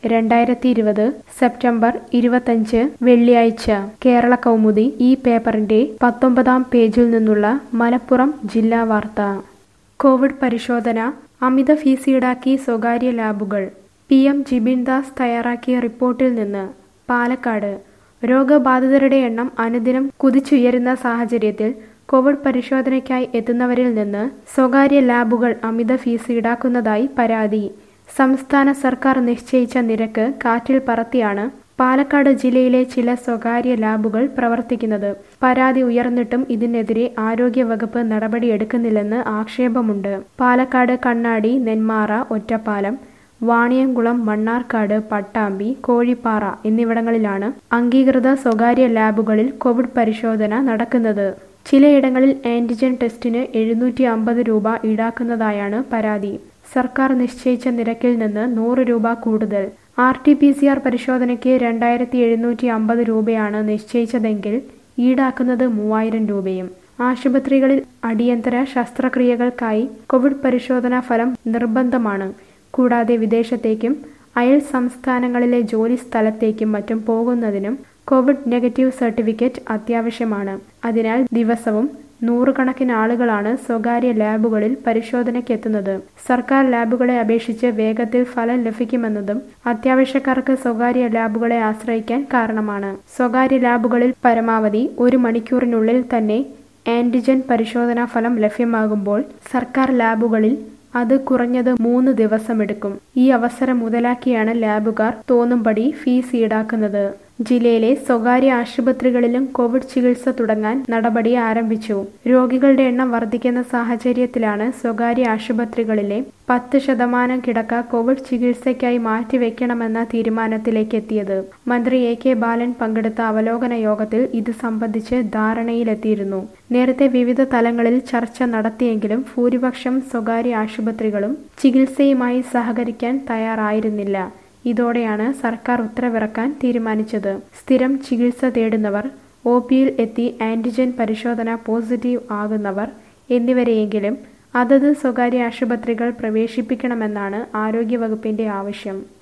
രണ്ടായിരത്തി ഇരുപത് സെപ്റ്റംബർ ഇരുപത്തഞ്ച് വെള്ളിയാഴ്ച കേരള കൗമുദി ഈ പേപ്പറിന്റെ പത്തൊമ്പതാം പേജിൽ നിന്നുള്ള മലപ്പുറം ജില്ലാ വാർത്ത കോവിഡ് പരിശോധന അമിത ഫീസ് ഈടാക്കി സ്വകാര്യ ലാബുകൾ പി എം ജിബിൻ ദാസ് തയ്യാറാക്കിയ റിപ്പോർട്ടിൽ നിന്ന് പാലക്കാട് രോഗബാധിതരുടെ എണ്ണം അനുദിനം കുതിച്ചുയരുന്ന സാഹചര്യത്തിൽ കോവിഡ് പരിശോധനയ്ക്കായി എത്തുന്നവരിൽ നിന്ന് സ്വകാര്യ ലാബുകൾ അമിത ഫീസ് ഈടാക്കുന്നതായി പരാതി സംസ്ഥാന സർക്കാർ നിശ്ചയിച്ച നിരക്ക് കാറ്റിൽ പറത്തിയാണ് പാലക്കാട് ജില്ലയിലെ ചില സ്വകാര്യ ലാബുകൾ പ്രവർത്തിക്കുന്നത് പരാതി ഉയർന്നിട്ടും ഇതിനെതിരെ ആരോഗ്യവകുപ്പ് നടപടിയെടുക്കുന്നില്ലെന്ന് ആക്ഷേപമുണ്ട് പാലക്കാട് കണ്ണാടി നെന്മാറ ഒറ്റപ്പാലം വാണിയംകുളം മണ്ണാർക്കാട് പട്ടാമ്പി കോഴിപ്പാറ എന്നിവിടങ്ങളിലാണ് അംഗീകൃത സ്വകാര്യ ലാബുകളിൽ കോവിഡ് പരിശോധന നടക്കുന്നത് ചിലയിടങ്ങളിൽ ആന്റിജൻ ടെസ്റ്റിന് എഴുന്നൂറ്റി അമ്പത് രൂപ ഈടാക്കുന്നതായാണ് പരാതി സർക്കാർ നിശ്ചയിച്ച നിരക്കിൽ നിന്ന് നൂറ് രൂപ കൂടുതൽ R T P C R പരിശോധനയ്ക്ക് രണ്ടായിരത്തി എഴുന്നൂറ്റി അമ്പത് രൂപയാണ് നിശ്ചയിച്ചതെങ്കിൽ ഈടാക്കുന്നത് മൂവായിരം രൂപയും ആശുപത്രികളിൽ അടിയന്തര ശസ്ത്രക്രിയകൾക്കായി കോവിഡ് പരിശോധനാ ഫലം നിർബന്ധമാണ് കൂടാതെ വിദേശത്തേക്കും അയൽ സംസ്ഥാനങ്ങളിലെ ജോലി സ്ഥലത്തേക്കും മറ്റും പോകുന്നതിനും കോവിഡ് നെഗറ്റീവ് സർട്ടിഫിക്കറ്റ് അത്യാവശ്യമാണ് അതിനാൽ ദിവസവും നൂറുകണക്കിന് ആളുകളാണ് സ്വകാര്യ ലാബുകളിൽ പരിശോധനയ്ക്കെത്തുന്നത് സർക്കാർ ലാബുകളെ അപേക്ഷിച്ച് വേഗത്തിൽ ഫലം ലഭിക്കുമെന്നതും അത്യാവശ്യക്കാർക്ക് സ്വകാര്യ ലാബുകളെ ആശ്രയിക്കാൻ കാരണമാണ് സ്വകാര്യ ലാബുകളിൽ പരമാവധി ഒരു മണിക്കൂറിനുള്ളിൽ തന്നെ ആന്റിജൻ പരിശോധനാ ഫലം ലഭ്യമാകുമ്പോൾ സർക്കാർ ലാബുകളിൽ അത് കുറഞ്ഞത് മൂന്ന് ദിവസമെടുക്കും ഈ അവസരം മുതലാക്കിയാണ് ലാബുകാർ തോന്നുംപടി ഫീസ് ഈടാക്കുന്നത് ജില്ലയിലെ സ്വകാര്യ ആശുപത്രികളിലും കോവിഡ് ചികിത്സ തുടങ്ങാൻ നടപടി ആരംഭിച്ചു രോഗികളുടെ എണ്ണം വർദ്ധിക്കുന്ന സാഹചര്യത്തിലാണ് സ്വകാര്യ ആശുപത്രികളിലെ പത്ത് ശതമാനം കിടക്ക കോവിഡ് ചികിത്സയ്ക്കായി മാറ്റിവെക്കണമെന്ന തീരുമാനത്തിലേക്ക് എത്തിയത് മന്ത്രി എ കെ ബാലൻ പങ്കെടുത്ത അവലോകന യോഗത്തിൽ ഇത് സംബന്ധിച്ച് ധാരണയിലെത്തിയിരുന്നു നേരത്തെ വിവിധ തലങ്ങളിൽ ചർച്ച നടത്തിയെങ്കിലും ഭൂരിപക്ഷം സ്വകാര്യ ആശുപത്രികളും ചികിത്സയുമായി സഹകരിക്കാൻ തയ്യാറായിരുന്നില്ല ഇതോടെയാണ് സർക്കാർ ഉത്തരവിറക്കാൻ തീരുമാനിച്ചത് സ്ഥിരം ചികിത്സ തേടുന്നവർ ഒ പിയിൽ എത്തി ആന്റിജൻ പരിശോധന പോസിറ്റീവ് ആകുന്നവർ എന്നിവരെയെങ്കിലും അതത് സ്വകാര്യ ആശുപത്രികൾ പ്രവേശിപ്പിക്കണമെന്നാണ് ആരോഗ്യവകുപ്പിന്റെ ആവശ്യം